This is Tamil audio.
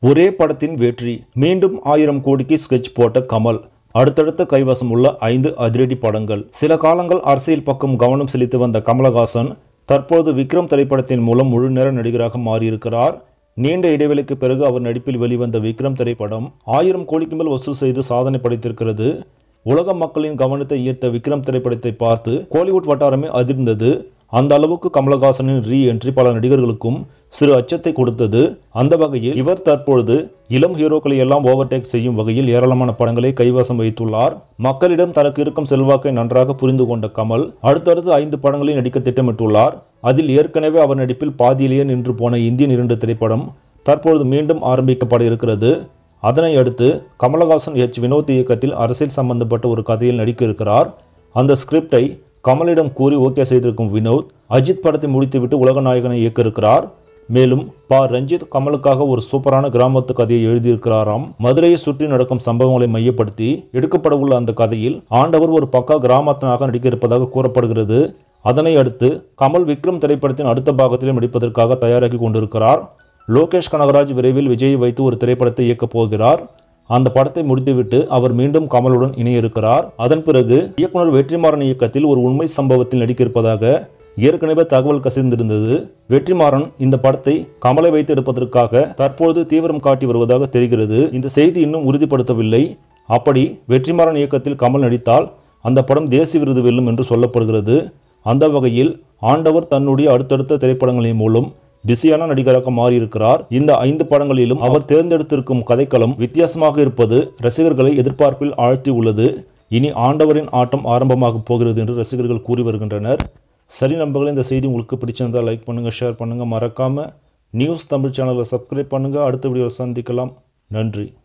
ஒரே படத்தின் வெற்றி மீண்டும் ஆயிரம் கோடிக்கு ஸ்கெட்ச் போட்ட கமல் அடுத்தடுத்த கைவசம் உள்ள ஐந்து அதிரடி படங்கள் சில காலங்கள் அரசியல் பக்கம் கவனம் செலுத்தி வந்த கமலஹாசன் தற்போது விக்ரம் திரைப்படத்தின் மூலம் முழு நேர நடிகராக மாறியிருக்கிறார் நீண்ட இடைவெளிக்கு பிறகு அவர் நடிப்பில் வெளிவந்த விக்ரம் திரைப்படம் ஆயிரம் கோடிக்கு மேல் வசூல் செய்து சாதனை படைத்திருக்கிறது உலக மக்களின் கவனத்தை ஈர்த்த விக்ரம் திரைப்படத்தை பார்த்து கோலிவுட் வட்டாரமே அதிர்ந்தது அந்த அளவுக்கு கமலஹாசனின் ரீ என்ட்ரி பல நடிகர்களுக்கும் சிறு அச்சத்தை கொடுத்தது அந்த வகையில் இவர் தற்பொழுது இளம் ஹீரோக்களை எல்லாம் ஓவர்டேக் செய்யும் வகையில் ஏராளமான படங்களை கைவசம் வைத்துள்ளார் மக்களிடம் தனக்கு இருக்கும் செல்வாக்கை நன்றாக புரிந்து கொண்ட கமல் அடுத்தடுத்து ஐந்து படங்களில் நடிக்க திட்டமிட்டுள்ளார் அதில் ஏற்கனவே அவர் நடிப்பில் பாதியிலேயே நின்று போன இந்தியன் இரண்டு திரைப்படம் தற்பொழுது மீண்டும் ஆரம்பிக்கப்பட இருக்கிறது அதனை அடுத்து கமலஹாசன் எச் வினோத் இயக்கத்தில் அரசியல் சம்பந்தப்பட்ட ஒரு கதையில் நடிக்க இருக்கிறார் அந்த ஸ்கிரிப்டை கமலிடம் கூறி ஓகே செய்திருக்கும் வினோத் அஜித் படத்தை முடித்துவிட்டு உலக நாயகனை இயக்க இருக்கிறார் மேலும் பா ரஞ்சித் கமலுக்காக ஒரு சூப்பரான கிராமத்து கதையை எழுதியிருக்கிறாராம் மதுரையை சுற்றி நடக்கும் சம்பவங்களை மையப்படுத்தி எடுக்கப்பட உள்ள அந்த கதையில் ஆண்டவர் ஒரு பக்கா கிராமத்தனாக நடிக்க இருப்பதாக கூறப்படுகிறது அதனை அடுத்து கமல் விக்ரம் திரைப்படத்தின் அடுத்த பாகத்திலும் நடிப்பதற்காக தயாராகி கொண்டிருக்கிறார் லோகேஷ் கனகராஜ் விரைவில் விஜயை வைத்து ஒரு திரைப்படத்தை இயக்கப் போகிறார் அந்த படத்தை முடித்துவிட்டு அவர் மீண்டும் கமலுடன் இணைய இருக்கிறார் அதன் பிறகு இயக்குனர் வெற்றிமாறன் இயக்கத்தில் ஒரு உண்மை சம்பவத்தில் நடிக்க இருப்பதாக ஏற்கனவே தகவல் கசிந்திருந்தது வெற்றிமாறன் இந்த படத்தை கமலை வைத்து எடுப்பதற்காக தற்பொழுது தீவிரம் காட்டி வருவதாக தெரிகிறது இந்த செய்தி இன்னும் உறுதிப்படுத்தவில்லை அப்படி வெற்றிமாறன் இயக்கத்தில் கமல் நடித்தால் அந்த படம் தேசிய விருது வெல்லும் என்று சொல்லப்படுகிறது அந்த வகையில் ஆண்டவர் தன்னுடைய அடுத்தடுத்த திரைப்படங்களின் மூலம் பிஸியான நடிகராக மாறியிருக்கிறார் இந்த ஐந்து படங்களிலும் அவர் தேர்ந்தெடுத்திருக்கும் கதைக்களம் வித்தியாசமாக இருப்பது ரசிகர்களை எதிர்பார்ப்பில் ஆழ்த்தி உள்ளது இனி ஆண்டவரின் ஆட்டம் ஆரம்பமாக போகிறது என்று ரசிகர்கள் கூறி வருகின்றனர் சரி நண்பர்களே இந்த செய்தி உங்களுக்கு பிடிச்சிருந்தால் லைக் பண்ணுங்கள் ஷேர் பண்ணுங்கள் மறக்காமல் நியூஸ் தமிழ் சேனலை சப்ஸ்கிரைப் பண்ணுங்கள் அடுத்த வீடியோவில் சந்திக்கலாம் நன்றி